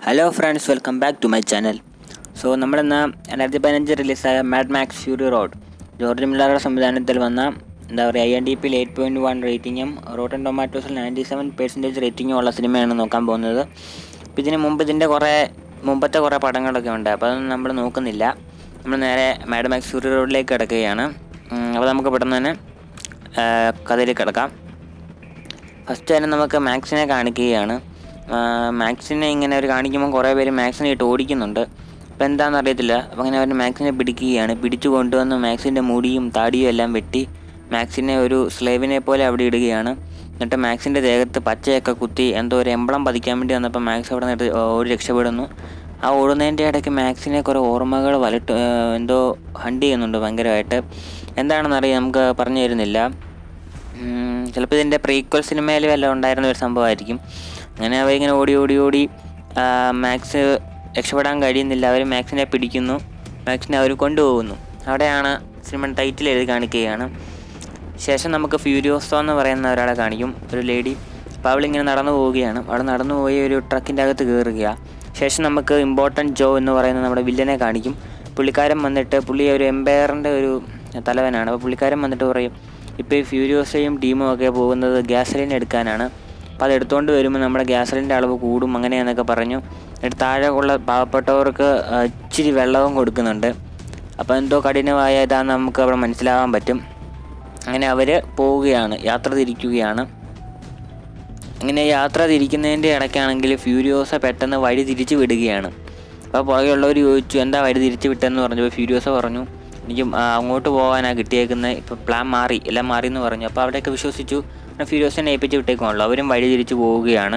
hello friends welcome back to my channel so നമ്മളിന്ന് രണ്ടായിരത്തി പതിനഞ്ച് റിലീസായ Mad Max Fury Road George മില്ലറുടെ സംവിധാനത്തിൽ വന്ന എന്താ പറയുക ഐ എൻ ഡി പിയിൽ എയ്റ്റ് പോയിൻറ്റ് വൺ റേറ്റിങ്ങും റോട്ടൻ ടൊമാറ്റോസിൽ നയൻറ്റി സെവൻ പെർസെൻറ്റേജ് റേറ്റിങ്ങും ഉള്ള സിനിമയാണ് നോക്കാൻ പോകുന്നത് അപ്പോൾ ഇതിന് മുമ്പ് ഇതിൻ്റെ കുറേ മുമ്പത്തെ കുറേ പടങ്ങളൊക്കെ ഉണ്ട് അപ്പോൾ അതൊന്നും നമ്മൾ നോക്കുന്നില്ല നമ്മൾ നേരെ മാഡ് മാക്സ് ഫ്യൂറി റോഡിലേക്ക് കിടക്കുകയാണ് ഉം, അപ്പോൾ നമുക്ക് പെട്ടെന്ന് തന്നെ ആ, കഥയിലേക്ക് കിടക്കാം ഫസ്റ്റ് തന്നെ നമുക്ക് മാക്സിനെ കാണിക്കുകയാണ് ആ, മാക്സിനെ ഇങ്ങനെ അവർ കാണിക്കുമ്പോൾ കുറേ പേര് മാക്സിനെ ഇട്ട് ഓടിക്കുന്നുണ്ട് അപ്പോൾ എന്താണെന്ന് അറിയത്തില്ല അപ്പോൾ അങ്ങനെ അവർ മാക്സിനെ പിടിക്കുകയാണ് പിടിച്ചു കൊണ്ടുവന്ന് മാക്സിൻ്റെ മുടിയും താടിയും എല്ലാം വെട്ടി മാക്സിനെ ഒരു സ്ലേവിനെ പോലെ അവിടെ ഇടുകയാണ് എന്നിട്ട് മാക്സിൻ്റെ ദേഹത്ത് പച്ചയൊക്കെ കുത്തി എന്തോ ഒരു എംബ്ലം പതിക്കാൻ വേണ്ടി വന്നപ്പോൾ മാക്സ് അവിടെ നിന്ന് ഓടി രക്ഷപ്പെടുന്നു ആ ഓടുന്നതിൻ്റെ ഇടയ്ക്ക് മാക്സിനെ കുറേ ഓർമ്മകൾ വലട്ട് ആ, എന്തോ ഹണ്ട് ചെയ്യുന്നുണ്ട് ഭയങ്കരമായിട്ട് എന്താണെന്നറിയാം നമുക്ക് പറഞ്ഞു തരുന്നില്ല ചിലപ്പോൾ ഇതിൻ്റെ പ്രീക്വൽ സിനിമയിൽ വല്ലതും ഉണ്ടായിരുന്ന ഒരു സംഭവമായിരിക്കും അങ്ങനെ അവരിങ്ങനെ ഓടി ഓടി ഓടി ആ, മാക്സ് രക്ഷപ്പെടാൻ കഴിയുന്നില്ല അവർ മാക്സിനെ പിടിക്കുന്നു മാക്സിനെ അവർ കൊണ്ടുപോകുന്നു അവിടെയാണ് സിനിമ ടൈറ്റിൽ എഴുതി കാണിക്കുകയാണ് ശേഷം നമുക്ക് ഫ്യൂരിയോസോ എന്ന് പറയുന്ന ഒരാളെ കാണിക്കും ഒരു ലേഡി അപ്പോൾ അവളിങ്ങനെ നടന്നു പോവുകയാണ് അവിടെ നടന്നു പോയി ഒരു ട്രക്കിൻ്റെ അകത്ത് കയറുക ശേഷം നമുക്ക് ഇമ്പോർട്ടൻറ്റ് ജോ എന്ന് പറയുന്ന നമ്മുടെ വില്ലനെ കാണിക്കും പുള്ളിക്കാരൻ വന്നിട്ട് പുള്ളി ഒരു എംപയറിൻ്റെ ഒരു തലവനാണ് അപ്പോൾ പുള്ളിക്കാരൻ വന്നിട്ട് പറയും ഇപ്പോൾ ഈ ഫ്യൂരിയോസയും ടീമും ഒക്കെ പോകുന്നത് ഗ്യാസലിൻ എടുക്കാനാണ് അപ്പോൾ അത് എടുത്തുകൊണ്ട് വരുമ്പോൾ നമ്മുടെ ഗ്യാസലിൻ്റെ അളവ് കൂടും അങ്ങനെയെന്നൊക്കെ പറഞ്ഞു എന്നിട്ട് താഴെ ഉള്ള പാവപ്പെട്ടവർക്ക് ആ, ഇച്ചിരി വെള്ളവും കൊടുക്കുന്നുണ്ട് അപ്പോൾ എന്തോ കഠിനമായ ഇതാന്ന് നമുക്ക് അവിടെ മനസ്സിലാവാൻ പറ്റും അങ്ങനെ അവർ പോവുകയാണ് യാത്ര തിരിക്കുകയാണ് അങ്ങനെ യാത്ര തിരിക്കുന്നതിൻ്റെ ഇടയ്ക്കാണെങ്കിൽ ഫ്യൂരിയോസ പെട്ടെന്ന് വഴി തിരിച്ചു വിടുകയാണ് അപ്പോൾ പുറകെയുള്ളവർ ചോദിച്ചു എന്താ വഴി തിരിച്ചു വിട്ടെന്ന് പറഞ്ഞപ്പോൾ ഫ്യൂരിയോസ പറഞ്ഞു എനിക്ക് ആ, അങ്ങോട്ട് പോകാനാണ് കിട്ടിയേക്കുന്നത് ഇപ്പോൾ പ്ലാൻ മാറി എല്ലാം മാറി എന്ന് പറഞ്ഞു അപ്പോൾ അവിടെയൊക്കെ വിശ്വസിച്ചു പിന്നെ ഫ്യൂരിയോസിനെ ഏൽപ്പിച്ച് വിട്ടേക്കുമല്ലോ അവരും വഴി തിരിച്ചു പോവുകയാണ്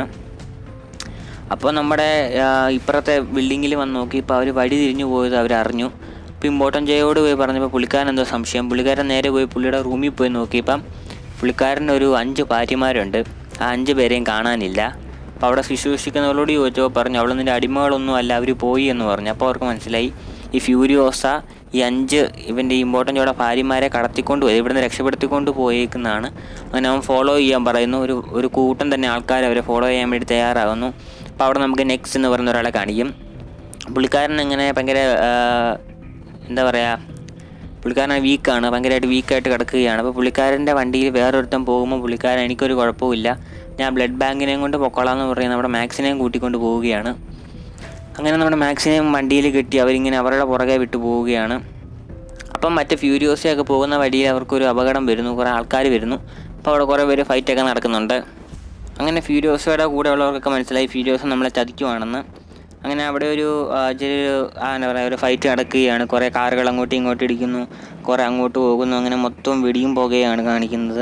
അപ്പോൾ നമ്മുടെ ആ, ഇപ്പുറത്തെ ബിൽഡിങ്ങിൽ വന്ന് നോക്കി ഇപ്പോൾ അവർ വഴി തിരിഞ്ഞു പോയത് അവരറിഞ്ഞു ഇപ്പോൾ ഇമ്പോർട്ടൻ ജയോട് പോയി പറഞ്ഞപ്പോൾ പുള്ളിക്കാരൻ എന്തോ സംശയം പുള്ളിക്കാരൻ നേരെ പോയി പുള്ളിയുടെ റൂമിൽ പോയി നോക്കിയപ്പം പുള്ളിക്കാരൻ ഒരു അഞ്ച് ഭാര്യമാരുണ്ട് ആ അഞ്ച് പേരെയും കാണാനില്ല അപ്പോൾ അവിടെ ശുശ്രൂഷിക്കുന്നവരോട് ചോദിച്ചപ്പോൾ പറഞ്ഞു അവൾ നിൻ്റെ അടിമകളൊന്നും അല്ല അവർ പോയി എന്ന് പറഞ്ഞു അപ്പോൾ അവർക്ക് മനസ്സിലായി ഈ ഫ്യൂരിയോസ ഈ അഞ്ച് ഇവൻ്റെ ഇമ്പോർട്ടൻ്റ് ജോയുടെ ഭാര്യമാരെ കടത്തിക്കൊണ്ട് പോയി ഇവിടുന്ന് രക്ഷപ്പെടുത്തിക്കൊണ്ട് പോയേക്കുന്നതാണ് അങ്ങനെ അവൻ ഫോളോ ചെയ്യാൻ പറയുന്നു ഒരു ഒരു കൂട്ടം തന്നെ ആൾക്കാർ അവരെ ഫോളോ ചെയ്യാൻ വേണ്ടി തയ്യാറാകുന്നു അപ്പോൾ അവിടെ നമുക്ക് നെക്സ്റ്റ് എന്ന് പറയുന്ന ഒരാളെ കാണിക്കും പുള്ളിക്കാരൻ ഇങ്ങനെ ഭയങ്കര ആ, എന്താ പറയുക പുള്ളിക്കാരൻ വീക്കാണ് ഭയങ്കരമായിട്ട് വീക്കായിട്ട് കിടക്കുകയാണ് അപ്പോൾ പുള്ളിക്കാരൻ്റെ വണ്ടിയിൽ വേറൊരുത്തൻ പോകുമ്പോൾ പുള്ളിക്കാരൻ എനിക്കൊരു കുഴപ്പമില്ല ഞാൻ ബ്ലഡ് ബാങ്കിനെയും കൊണ്ട് പൊക്കോളാം എന്ന് പറയുന്ന നമ്മുടെ മാക്സിനെയും കൂട്ടിക്കൊണ്ട് പോവുകയാണ് അങ്ങനെ നമ്മുടെ മാക്സിനെയും വണ്ടിയിൽ കെട്ടി അവരിങ്ങനെ അവരുടെ പുറകെ വിട്ടു പോവുകയാണ് അപ്പം മറ്റേ ഫ്യൂരിയോസയൊക്കെ പോകുന്ന വഴിയിൽ അവർക്കൊരു അപകടം വരുന്നു കുറേ ആൾക്കാർ വരുന്നു അപ്പോൾ അവിടെ കുറേ പേര് ഫൈറ്റൊക്കെ നടക്കുന്നുണ്ട് അങ്ങനെ ഫ്യൂരിയോസയുടെ കൂടെ ഉള്ളവർക്കൊക്കെ മനസ്സിലായി ഫ്യൂരിയോസ് നമ്മളെ ചതിക്കുവാണെന്ന് അങ്ങനെ അവിടെ ഒരു ആ, ചെറിയൊരു ആ, എന്താ പറയുക ഒരു ഫൈറ്റ് നടക്കുകയാണ് കുറേ കാറുകൾ അങ്ങോട്ടും ഇങ്ങോട്ടും ഇടിക്കുന്നു കുറേ അങ്ങോട്ട് പോകുന്നു അങ്ങനെ മൊത്തം വെടിയും പുകയാണ് കാണിക്കുന്നത്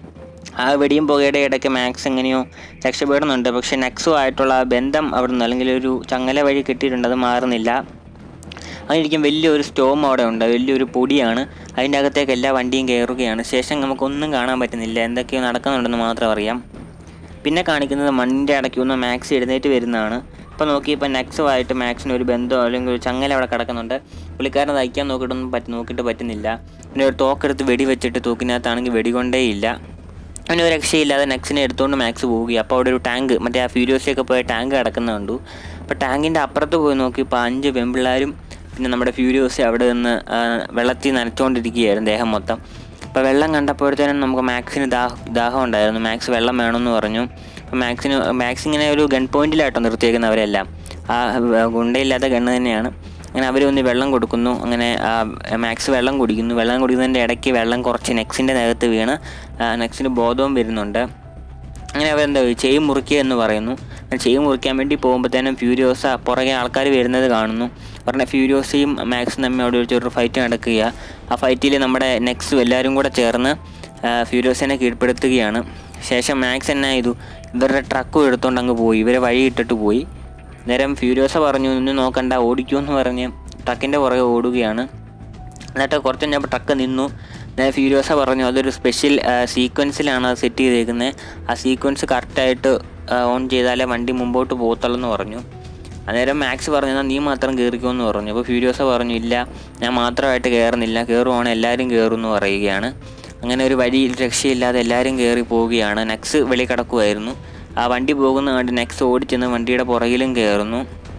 ആ വെടിയും പുകയുടെ ഇടയ്ക്ക് മാക്സ് എങ്ങനെയോ രക്ഷപ്പെടുന്നുണ്ട് പക്ഷെ നെക്സോ ആയിട്ടുള്ള ആ ബന്ധം അവിടെ നിന്ന് അല്ലെങ്കിൽ ഒരു ചങ്ങല വഴി കെട്ടിയിട്ടുണ്ട് അത് മാറുന്നില്ല അതിരിക്കും വലിയൊരു സ്റ്റോം അവിടെ ഉണ്ട് വലിയൊരു പൊടിയാണ് അതിൻ്റെ അകത്തേക്ക് എല്ലാ വണ്ടിയും കയറുകയാണ് ശേഷം നമുക്കൊന്നും കാണാൻ പറ്റുന്നില്ല എന്തൊക്കെയോ നടക്കുന്നുണ്ടെന്ന് മാത്രം അറിയാം പിന്നെ കാണിക്കുന്നത് മണ്ണിൻ്റെ ഇടയ്ക്ക് ഒന്ന് മാക്സ് എഴുന്നേറ്റ് വരുന്നതാണ് ഇപ്പോൾ നോക്കി ഇപ്പോൾ നെക്സുമായിട്ട് മാക്സിന് ഒരു ബന്ധമോ അല്ലെങ്കിൽ ഒരു ചങ്ങല അവിടെ കിടക്കുന്നുണ്ട് പുള്ളിക്കാരനെ തയ്ക്കാൻ നോക്കിയിട്ടൊന്നും പറ്റി നോക്കിയിട്ട് പറ്റുന്നില്ല പിന്നെ ഒരു തോക്കെടുത്ത് വെടി വെച്ചിട്ട് തൂക്കിനകത്താണെങ്കിൽ വെടികൊണ്ടേ ഇല്ല അവന് ഒരു രക്ഷയില്ലാതെ നെക്സിനെ എടുത്തുകൊണ്ട് മാക്സ് പോവുകയും അപ്പോൾ അവിടെ ഒരു ടാങ്ക് മറ്റേ ആ ഫ്യൂരിയോസിയൊക്കെ പോയ ടാങ്ക് കിടക്കുന്ന കണ്ടു അപ്പോൾ ടാങ്കിൻ്റെ അപ്പുറത്ത് പോയി നോക്കി ഇപ്പോൾ അഞ്ച് പെൺപിള്ളാരും പിന്നെ നമ്മുടെ ഫ്യൂരിയോസി അവിടെ നിന്ന് ആ, വെള്ളത്തിൽ നനച്ചുകൊണ്ടിരിക്കുകയായിരുന്നു ദേഹം മൊത്തം അപ്പോൾ വെള്ളം കണ്ടപ്പോഴത്തേനും നമുക്ക് മാക്സിന് ദാഹ ദാഹം ഉണ്ടായിരുന്നു മാക്സ് വെള്ളം വേണമെന്ന് പറഞ്ഞു അപ്പോൾ മാക്സിന് മാക്സ് ഇങ്ങനെ ഒരു ഗൺ പോയിന്റിലാട്ടോ നിർത്തിയേക്കുന്നവരെല്ലാം ആ വ- ഗുണ്ടയില്ലാത്ത ഗണ്ണ് തന്നെയാണ് അങ്ങനെ അവർ ഒന്ന് വെള്ളം കൊടുക്കുന്നു അങ്ങനെ ആ, മാക്സ് വെള്ളം കുടിക്കുന്നു വെള്ളം കുടിക്കുന്നതിൻ്റെ ഇടയ്ക്ക് വെള്ളം കുറച്ച് നെക്സിൻ്റെ ദേഹത്ത് വീണ് ആ, നെക്സിന് ബോധവും വരുന്നുണ്ട് അങ്ങനെ അവരെന്താ ചെയ്യും മുറിക്കുക എന്ന് പറയുന്നു അങ്ങനെ ചെയ്യും മുറിക്കാൻ വേണ്ടി പോകുമ്പോഴത്തേനും ഫ്യൂരിയോസ പുറകെ ആൾക്കാർ വരുന്നത് കാണുന്നു പറഞ്ഞ ഫ്യൂരിയോസയും മാക്സും തമ്മിൽ അവിടെ ഒരു ചെറു ഫൈറ്റ് നടക്കുക ആ ഫൈറ്റിൽ നമ്മുടെ നെക്സും എല്ലാവരും കൂടെ ചേർന്ന് ആ, ഫ്യൂരിയോസിനെ കീഴ്പ്പെടുത്തുകയാണ് ശേഷം മാക്സ് എന്നാ ചെയ്തു ഇവരുടെ ട്രക്കും എടുത്തുകൊണ്ട് അങ്ങ് പോയി ഇവരെ വഴി ഇട്ടിട്ട് പോയി നേരം ഫ്യൂരിയോസ പറഞ്ഞു ഇന്ന് നോക്കണ്ട ഓടിക്കൂ എന്ന് പറഞ്ഞ് ട്രക്കിൻ്റെ പുറകെ ഓടുകയാണ് എന്നിട്ട് കുറച്ച് കഴിഞ്ഞപ്പോൾ ട്രക്ക് നിന്നു നേരെ ഫ്യൂരിയോസ പറഞ്ഞു അതൊരു സ്പെഷ്യൽ സീക്വൻസിലാണ് അത് സെറ്റ് ചെയ്തേക്കുന്നത് ആ സീക്വൻസ് കറക്റ്റായിട്ട് ഓൺ ചെയ്താലേ വണ്ടി മുമ്പോട്ട് പോകത്തുള്ളൂ എന്ന് പറഞ്ഞു അന്നേരം മാക്സ് പറഞ്ഞു എന്നാൽ നീ മാത്രം കയറിക്കോ എന്ന് പറഞ്ഞു അപ്പോൾ ഫ്യൂരിയോസ പറഞ്ഞു ഇല്ല ഞാൻ മാത്രമായിട്ട് കയറുന്നില്ല കയറുവാണെങ്കിൽ എല്ലാവരും കയറും എന്ന് പറയുകയാണ് അങ്ങനെ ഒരു വഴിയിൽ രക്ഷയില്ലാതെ എല്ലാവരും കയറി പോവുകയാണ് നെക്സ് വെളി കിടക്കുമായിരുന്നു ആ വണ്ടി പോകുന്ന കണ്ട് നെക്സ്റ്റ് ഓടിച്ചെന്ന് വണ്ടിയുടെ പുറകിലും കയറുന്നു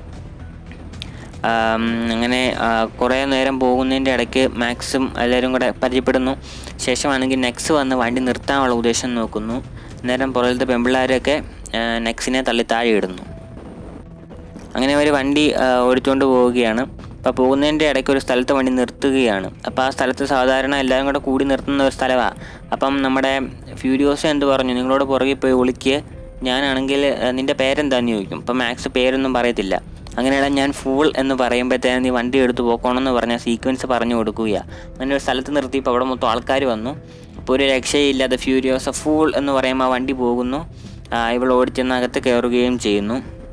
ആം, അങ്ങനെ ആ, കുറേ നേരം പോകുന്നതിൻ്റെ ഇടയ്ക്ക് മാക്സും എല്ലാവരും കൂടെ പരിചയപ്പെടുന്നു ശേഷമാണെങ്കിൽ നെക്സ് വന്ന് വണ്ടി നിർത്താനുള്ള ഉദ്ദേശം നോക്കുന്നു നേരം പുറകിലത്തെ പെമ്പിള്ളാരൊക്കെ ആ, നെക്സിനെ തള്ളി താഴെ ഇടുന്നു അങ്ങനെ അവർ വണ്ടി ആ, ഓടിച്ചുകൊണ്ട് പോവുകയാണ് അപ്പോൾ പോകുന്നതിൻ്റെ ഇടയ്ക്ക് ഒരു സ്ഥലത്ത് വണ്ടി നിർത്തുകയാണ് അപ്പോൾ ആ സ്ഥലത്ത് സാധാരണ എല്ലാവരും കൂടെ കൂടി നിർത്തുന്ന ഒരു സ്ഥലമാണ് അപ്പം നമ്മുടെ ഫ്യൂരിയോസ് എന്ത് പറഞ്ഞു നിങ്ങളോട് പുറകെ പോയി വിളിക്ക് ഞാനാണെങ്കിൽ ആ, നിൻ്റെ പേരെന്താന്ന് ചോദിക്കും അപ്പം മാക്സ് പേരൊന്നും പറയത്തില്ല അങ്ങനെയാണ് ഞാൻ ഫൂൾ എന്ന് പറയുമ്പോഴത്തേനും നീ വണ്ടി എടുത്ത് പോക്കണമെന്ന് പറഞ്ഞ സീക്വൻസ് പറഞ്ഞു കൊടുക്കുകയാണ് അങ്ങനെ ഒരു സ്ഥലത്ത് നിർത്തിയപ്പോൾ അവിടെ മൊത്തം ആൾക്കാർ വന്നു അപ്പോൾ ഒരു രക്ഷയില്ലാതെ ഫ്യൂരിയോസ് ഫൂൾ എന്ന് പറയുമ്പോൾ ആ വണ്ടി പോകുന്നു ആ, ഇവൾ ഓടിച്ചെന്ന് അകത്ത് കയറുകയും ചെയ്യുന്നു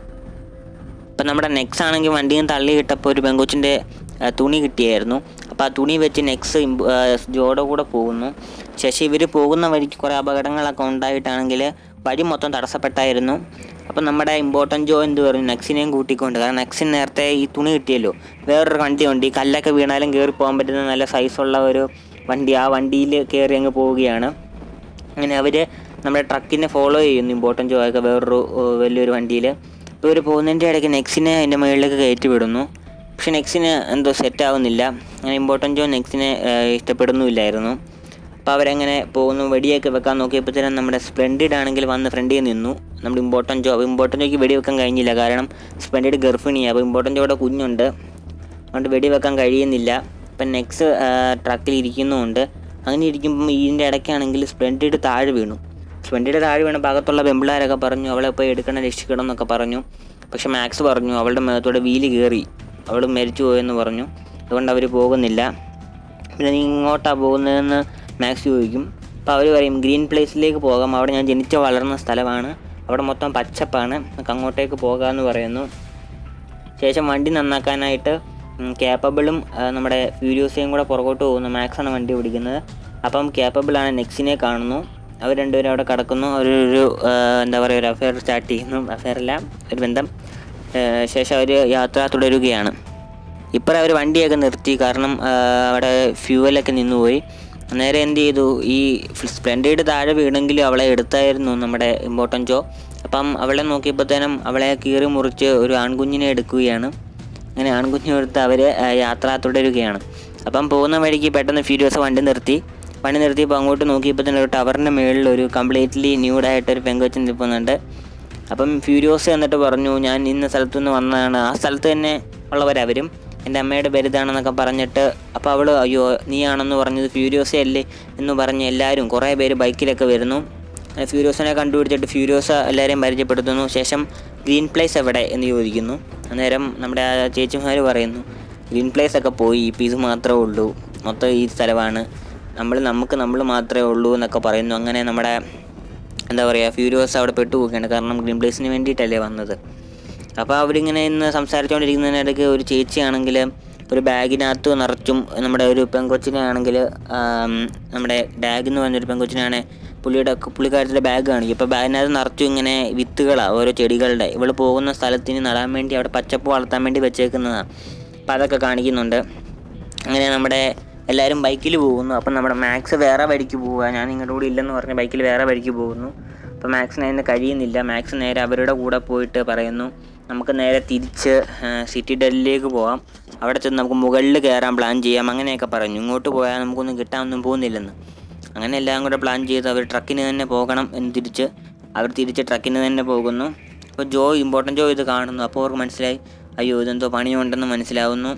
ഇപ്പം നമ്മുടെ നെക്സ് ആണെങ്കിൽ വണ്ടിയിൽ നിന്ന് തള്ളി ഇട്ടപ്പോൾ ഒരു പെങ്കൊച്ചിൻ്റെ ആ, തുണി കിട്ടിയായിരുന്നു അപ്പോൾ ആ തുണി വെച്ച് നെക്സ് ഇമ്പ്- ആ, ജോയുടെ കൂടെ പോകുന്നു ശേഷം ഇവർ പോകുന്ന വഴിക്ക് കുറേ അപകടങ്ങളൊക്കെ ഉണ്ടായിട്ടാണെങ്കിൽ വഴി മൊത്തം തടസ്സപ്പെട്ടായിരുന്നു അപ്പം നമ്മുടെ ഇമ്പോർട്ടൻ്റ് ജോ എന്ത് പറഞ്ഞു നെക്സിനെയും കൂട്ടിക്കൊണ്ട് കാരണം നെക്സിന് നേരത്തെ ഈ തുണി കിട്ടിയല്ലോ വേറൊരു വണ്ടി ഉണ്ട് ഈ കല്ലൊക്കെ വീണാലും കയറി പോകാൻ പറ്റുന്ന നല്ല സൈസുള്ള ഒരു വണ്ടി ആ വണ്ടിയിൽ കയറി അങ്ങ് പോവുകയാണ് അങ്ങനെ അവർ നമ്മുടെ ട്രക്കിനെ ഫോളോ ചെയ്യുന്നു ഇമ്പോർട്ടൻ്റ് ജോ ഒക്കെ വേറൊരു ഏ, വലിയൊരു വണ്ടിയിൽ ഇപ്പോൾ ഇവർ പോകുന്നതിൻ്റെ ഇടയ്ക്ക് നെക്സിനെ അതിൻ്റെ മുകളിലേക്ക് കയറ്റി വിടുന്നു പക്ഷെ നെക്സിന് എന്തോ സെറ്റ് ആവുന്നില്ല അങ്ങനെ ഇമ്പോർട്ടൻ്റ് ജോ നെക്സിനെ ഏ, ഇഷ്ടപ്പെടുന്നുമില്ലായിരുന്നു അപ്പോൾ അവരങ്ങനെ പോകുന്നു വെടിയൊക്കെ വെക്കാൻ നോക്കിയപ്പോഴത്തേനും നമ്മുടെ സ്പ്ലെൻഡിഡ് ആണെങ്കിൽ വന്ന് ഫ്രണ്ടിൽ നിന്നു നമ്മുടെ ഇമ്പോർട്ടൻ്റ് ജോ അപ്പോൾ ഇമ്പോർട്ടൻ്റ് ജോയ്ക്ക് വെടി വെക്കാൻ കഴിഞ്ഞില്ല കാരണം സ്പ്ലെൻഡിഡ് ഗർഭിണിയാണ് അപ്പോൾ ഇമ്പോർട്ടൻ്റ് ജോയുടെ കുഞ്ഞുണ്ട് അതുകൊണ്ട് വെടി വെക്കാൻ കഴിയുന്നില്ല ഇപ്പം നെക്സ്റ്റ് ട്രക്കിൽ ഇരിക്കുന്നുമുണ്ട് അങ്ങനെ ഇരിക്കുമ്പം ഇതിൻ്റെ ഇടയ്ക്കാണെങ്കിൽ സ്പ്ലെൻഡിഡ് താഴെ വീണു സ്പ്ലെൻഡിഡ് താഴെ വീണ ഭാഗത്തുള്ള പെമ്പിള്ളാരൊക്കെ പറഞ്ഞു അവളെ പോയി എടുക്കണം രക്ഷിക്കണം എന്നൊക്കെ പറഞ്ഞു പക്ഷെ മാക്സ് പറഞ്ഞു അവളുടെ മേത്തോടെ വീല് കയറി അവൾ മരിച്ചു പോയെന്ന് പറഞ്ഞു അതുകൊണ്ട് അവർ പോകുന്നില്ല പിന്നെ നീ ഇങ്ങോട്ടാണ് പോകുന്നതെന്ന് മാക്സ് ചോദിക്കും അപ്പോൾ അവർ പറയും ഗ്രീൻ പ്ലേസിലേക്ക് പോകാം അവിടെ ഞാൻ ജനിച്ച് വളർന്ന സ്ഥലമാണ് അവിടെ മൊത്തം പച്ചപ്പാണ് നമുക്ക് അങ്ങോട്ടേക്ക് പോകാമെന്ന് പറയുന്നു ശേഷം വണ്ടി നന്നാക്കാനായിട്ട് ക്യാപ്പബിളും നമ്മുടെ ഫ്യൂരിയോസയും കൂടെ പുറകോട്ട് പോകുന്നു മാക്സാണ് വണ്ടി ഓടിക്കുന്നത് അപ്പം ക്യാപ്പബിളാണ് നെക്സിനെ കാണുന്നു അവർ രണ്ടുപേരും അവിടെ കിടക്കുന്നു അവരൊരു ആ, എന്താ പറയുക ഒരു അഫെയർ സ്റ്റാർട്ട് ചെയ്യുന്നു അഫെയർ അല്ല ഒരു ബന്ധം ആ, ശേഷം അവർ യാത്ര തുടരുകയാണ് ഇപ്പം അവർ വണ്ടിയൊക്കെ നിർത്തി കാരണം ആ, അവിടെ ഫ്യൂവലൊക്കെ നിന്നുപോയി നേരെ എന്ത് ചെയ്തു ഈ സ്പ്ലെൻഡേഡ് താഴെ വീണെങ്കിലും അവളെ എടുത്തായിരുന്നു നമ്മുടെ ഇമ്പോർട്ടൻ്റ് ജോ അപ്പം അവളെ നോക്കിയപ്പോഴത്തേനും അവളെ കീറി മുറിച്ച് ഒരു ആൺകുഞ്ഞിനെ എടുക്കുകയാണ് അങ്ങനെ ആൺകുഞ്ഞിനെ എടുത്ത് അവർ യാത്ര തുടരുകയാണ് അപ്പം പോകുന്ന വഴിക്ക് പെട്ടെന്ന് ഫ്യൂരിയോസ് വണ്ടി നിർത്തി വണ്ടി നിർത്തിയപ്പോൾ അങ്ങോട്ട് നോക്കിയപ്പോൾ തന്നെ ഒരു ടവറിൻ്റെ മുകളിൽ ഒരു കംപ്ലീറ്റ്ലി ന്യൂഡായിട്ടൊരു പെങ്കൊച്ചിൻ നിൽക്കുന്നുണ്ട് അപ്പം ഫ്യൂരിയോസ് എന്നിട്ട് പറഞ്ഞു ഞാൻ ഇന്ന സ്ഥലത്തു നിന്ന് വന്നതാണ് ആ സ്ഥലത്ത് തന്നെ ഉള്ളവരവരും എൻ്റെ അമ്മയുടെ പേരിതാണെന്നൊക്കെ പറഞ്ഞിട്ട് അപ്പോൾ അവൾ അയ്യോ നീയാണെന്ന് പറഞ്ഞത് ഫ്യൂരിയോസേ അല്ലേ എന്ന് പറഞ്ഞ് എല്ലാവരും കുറേ പേര് ബൈക്കിലൊക്കെ വരുന്നു അങ്ങനെ ഫ്യൂരിയോസിനെ കണ്ടുപിടിച്ചിട്ട് ഫ്യൂരിയോസ എല്ലാവരെയും പരിചയപ്പെടുത്തുന്നു ശേഷം ഗ്രീൻ പ്ലേസ് എവിടെ എന്ന് ചോദിക്കുന്നു അന്നേരം നമ്മുടെ ആ ചേച്ചിമാർ പറയുന്നു ഗ്രീൻ പ്ലേസ് ഒക്കെ പോയി ഈ പീസ് മാത്രമേ ഉള്ളൂ മൊത്തം ഈ സ്ഥലമാണ് നമ്മൾ നമുക്ക് നമ്മൾ മാത്രമേ ഉള്ളൂ എന്നൊക്കെ പറയുന്നു അങ്ങനെ നമ്മുടെ എന്താ പറയുക ഫ്യൂരിയോസ് അവിടെ പെട്ടുപോവുകയാണ് കാരണം ഗ്രീൻ പ്ലേസിന് വേണ്ടിയിട്ടല്ലേ വന്നത് അപ്പോൾ അവരിങ്ങനെ ഇന്ന് സംസാരിച്ചുകൊണ്ടിരിക്കുന്നതിനിടയ്ക്ക് ഒരു ചേച്ചിയാണെങ്കിൽ ഒരു ബാഗിനകത്ത് നിറച്ചും നമ്മുടെ ഒരു പെങ്കൊച്ചിനെ ആണെങ്കിൽ നമ്മുടെ ഡാഗ് എന്ന് പറഞ്ഞൊരു പെങ്കൊച്ചിനാണ് പുള്ളിയുടെ പുള്ളിക്കാരത്തിൻ്റെ ബാഗ് കാണിക്കും ഇപ്പോൾ ബാഗിനകത്ത് നിറച്ചും ഇങ്ങനെ വിത്തുകളാണ് ഓരോ ചെടികളുടെ ഇവൾ പോകുന്ന സ്ഥലത്തിന് നടാൻ വേണ്ടി അവിടെ പച്ചപ്പ് വളർത്താൻ വേണ്ടി വെച്ചേക്കുന്നതാണ് അപ്പോൾ അതൊക്കെ കാണിക്കുന്നുണ്ട് അങ്ങനെ നമ്മുടെ എല്ലാവരും ബൈക്കിൽ പോകുന്നു അപ്പം നമ്മുടെ മാക്സ് വേറെ വഴിക്ക് പോവുക ഞാൻ നിങ്ങളുടെ കൂടെ ഇല്ലെന്ന് പറഞ്ഞ് ബൈക്കിൽ വേറെ വഴിക്ക് പോകുന്നു അപ്പോൾ മാക്സിന് അതിന് കഴിയുന്നില്ല മാക്സ് നേരെ അവരുടെ കൂടെ പോയിട്ട് പറയുന്നു നമുക്ക് നേരെ തിരിച്ച് ആ, സിറ്റി ഡൽഹിയിലേക്ക് പോവാം അവിടെ ചെന്ന് നമുക്ക് മുകളിൽ കയറാൻ പ്ലാൻ ചെയ്യാം അങ്ങനെയൊക്കെ പറഞ്ഞു ഇങ്ങോട്ട് പോയാൽ നമുക്കൊന്നും കിട്ടാനൊന്നും പോകുന്നില്ലെന്ന് അങ്ങനെ എല്ലാം കൂടെ പ്ലാൻ ചെയ്ത് അവർ ട്രക്കിന് തന്നെ പോകണം എന്ന് തിരിച്ച് അവർ തിരിച്ച് ട്രക്കിന് തന്നെ പോകുന്നു അപ്പോൾ ജോ ഇമ്പോർട്ടൻ്റ് ജോ ഇത് കാണുന്നു അപ്പോൾ അവർക്ക് മനസ്സിലായി അയ്യോ ഇതെന്തോ പണിയുണ്ടെന്ന് മനസ്സിലാവുന്നു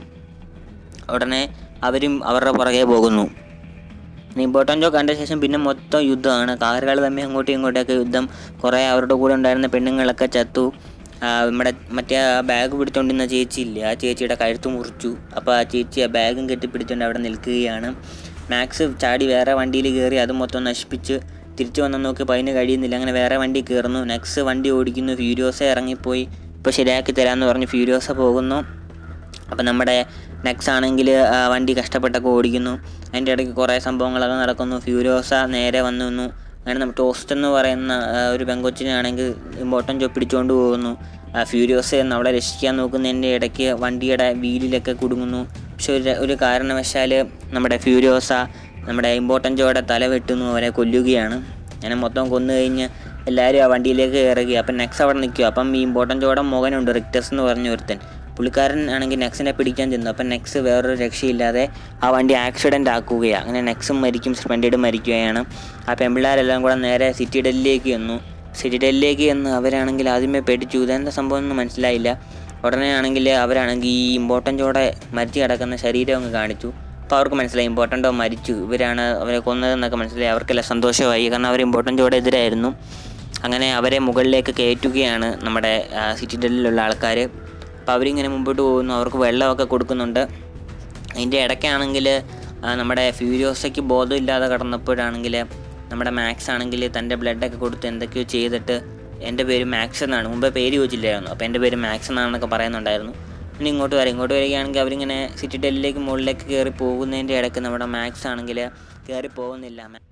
ഉടനെ അവരും അവരുടെ പുറകെ പോകുന്നു ഇമ്പോർട്ടൻ്റ് ജോ കണ്ട ശേഷം പിന്നെ മൊത്തം യുദ്ധമാണ് കാറുകൾ തമ്മിൽ അങ്ങോട്ടും ഇങ്ങോട്ടൊക്കെ യുദ്ധം കുറേ അവരുടെ കൂടെ ഉണ്ടായിരുന്ന പെണ്ണുങ്ങളൊക്കെ ചത്തു ആ, നമ്മുടെ മറ്റേ ആ ബാഗ് പിടിച്ചോണ്ടിരുന്ന ചേച്ചി ഇല്ലേ ആ ചേച്ചിയുടെ കഴുത്ത് മുറിച്ചു അപ്പോൾ ആ ചേച്ചി ആ ബാഗും കെട്ടിപ്പിടിച്ചുകൊണ്ട് അവിടെ നിൽക്കുകയാണ് മാക്സ് ചാടി വേറെ വണ്ടിയിൽ കയറി അത് മൊത്തം നശിപ്പിച്ച് തിരിച്ചു വന്ന് നോക്കി അതിന് കഴിയുന്നില്ല അങ്ങനെ വേറെ വണ്ടി കയറുന്നു നെക്സ്റ്റ് വണ്ടി ഓടിക്കുന്നു ഫ്യൂരിയോസ ഇറങ്ങിപ്പോയി ഇപ്പോൾ ശരിയാക്കി തരാമെന്ന് പറഞ്ഞ് ഫ്യൂരിയോസ പോകുന്നു അപ്പം നമ്മുടെ നെക്സ് ആണെങ്കിൽ വണ്ടി കഷ്ടപ്പെട്ടൊക്കെ ഓടിക്കുന്നു അതിൻ്റെ ഇടയ്ക്ക് കുറേ സംഭവങ്ങളൊക്കെ നടക്കുന്നു ഫ്യൂരിയോസ നേരെ വന്നു നിന്നു അങ്ങനെ നമ്മുടെ ടോസ്റ്റ് എന്ന് പറയുന്ന ആ, ഒരു പെങ്കൊച്ചിനെ ആണെങ്കിൽ ഇമ്പോർട്ടൻ ജോ പിടിച്ചുകൊണ്ട് പോകുന്നു ആ, ഫ്യൂരിയോസ എന്ന് അവളെ രക്ഷിക്കാൻ നോക്കുന്നതിൻ്റെ ഇടയ്ക്ക് വണ്ടിയുടെ വീലിലൊക്കെ കുടുങ്ങുന്നു പക്ഷെ ഒരു ഒരു കാരണവശാൽ നമ്മുടെ ഫ്യൂരിയോസ നമ്മുടെ ഇമ്പോർട്ടൻ ജോയുടെ തല വെട്ടുന്നു അവരെ കൊല്ലുകയാണ് അങ്ങനെ മൊത്തം കൊന്നു കഴിഞ്ഞ് എല്ലാവരും ആ വണ്ടിയിലേക്ക് കയറുക അപ്പം നെക്സ്റ്റ് അവിടെ നിൽക്കുക അപ്പം ഈ ഇമ്പോർട്ടൻ ജോയുടെ മകനുണ്ട് റിക്ടസ് എന്ന് പറഞ്ഞ ഒരുത്തൻ പുള്ളിക്കാരൻ ആണെങ്കിൽ നെക്സിനെ പിടിക്കാൻ ചെന്നു അപ്പം നെക്സ് വേറൊരു രക്ഷയില്ലാതെ ആ വണ്ടി ആക്സിഡൻ്റ് ആക്കുകയാണ് അങ്ങനെ നെക്സും മരിക്കും സ്പ്ലെൻഡിഡും മരിക്കുകയാണ് ആ പെൺപിള്ളേരെല്ലാം കൂടെ നേരെ സിറ്റി ഡെല്ലിലേക്ക് ചെന്നു സിറ്റി ഡെല്ലിലേക്ക് ചെന്ന് അവരാണെങ്കിൽ ആദ്യമേ പേടിച്ചു ഇതെന്താ സംഭവം ഒന്നും മനസ്സിലായില്ല ഉടനെ ആണെങ്കിൽ അവരാണെങ്കിൽ ഈ ഇമ്പോർട്ടൻറ്റോടെ മരിച്ചു കിടക്കുന്ന ശരീരം അങ്ങ് കാണിച്ചു അപ്പോൾ അവർക്ക് മനസ്സിലായി ഇമ്പോർട്ടൻ്റോ മരിച്ചു ഇവരാണ് അവരെ കൊന്നതെന്നൊക്കെ മനസ്സിലായി അവർക്കെല്ലാം സന്തോഷമായി കാരണം അവർ ഇമ്പോർട്ടൻറ്റോടെ എതിരായിരുന്നു അങ്ങനെ അവരെ മുകളിലേക്ക് കയറ്റുകയാണ് നമ്മുടെ ആ, സിറ്റി ഡെല്ലിലുള്ള ആൾക്കാർ അപ്പോൾ അവരിങ്ങനെ മുമ്പോട്ട് പോകുന്നു അവർക്ക് വെള്ളമൊക്കെ കൊടുക്കുന്നുണ്ട് അതിൻ്റെ ഇടയ്ക്കാണെങ്കിൽ നമ്മുടെ ഫ്യൂരിയോസയ്ക്ക് ബോധമില്ലാതെ കിടന്നപ്പോഴാണെങ്കിൽ നമ്മുടെ മാക്സ് ആണെങ്കിൽ തൻ്റെ ബ്ലഡൊക്കെ കൊടുത്ത് എന്തൊക്കെയോ ചെയ്തിട്ട് എൻ്റെ പേര് മാക്സ് എന്നാണ് മുമ്പേ പേര് ചോദിച്ചില്ലായിരുന്നു അപ്പോൾ എൻ്റെ പേര് മാക്സ് എന്നാണെന്നൊക്കെ പറയുന്നുണ്ടായിരുന്നു ഇനി ഇങ്ങോട്ട് വരാം ഇങ്ങോട്ട് വരികയാണെങ്കിൽ അവരിങ്ങനെ സിറ്റി ഡെല്ലിലേക്ക് മുകളിലേക്ക് കയറി പോകുന്നതിൻ്റെ ഇടയ്ക്ക് നമ്മുടെ മാക്സ് ആണെങ്കിൽ കയറി പോകുന്നില്ല